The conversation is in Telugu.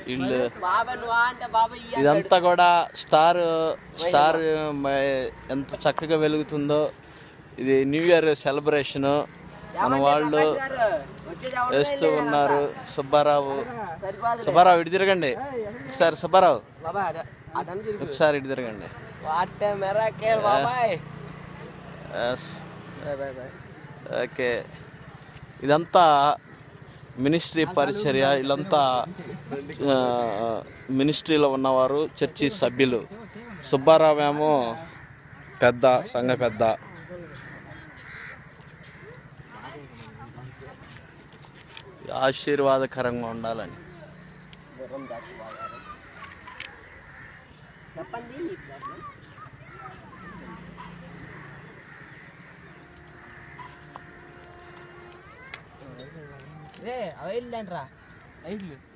వీళ్ళు బాబాయ్ నువ్వు అంటే బాబాయ్ ఈ ఇదంతా కూడా స్టార్ స్టార్ మ- ఎంత చక్కగా వెలుగుతుందో ఇది న్యూ ఇయర్ సెలబ్రేషన్ మన వాళ్ళు వచ్చేది ఎవరు వేస్తూ ఉన్నారు సుబ్బారావు సరిపోదు సుబ్బారావు ఇటు తిరగండి ఒకసారి సుబ్బారావు బాబాయ్ అట- అటని తిరుగు ఒకసారి ఇటు తిరగండి వాట్ మెరాకేల్ బాబాయ్ Yes. Bye bye bye okay ఇదంతా మినిస్ట్రీ పరిచర్య వీళ్ళంతా ఆ, మినిస్ట్రీలో ఉన్నవారు చర్చి సభ్యులు సుబ్బారావు ఏమో పెద్ద సంఘ పెద్ద ఆశీర్వాదకరంగా ఉండాలని గుర్రం దాచి బాగారు చెప్పండి మీ ప్రాబ్లం రే అవి ఏంటంట్రా ఐట్లు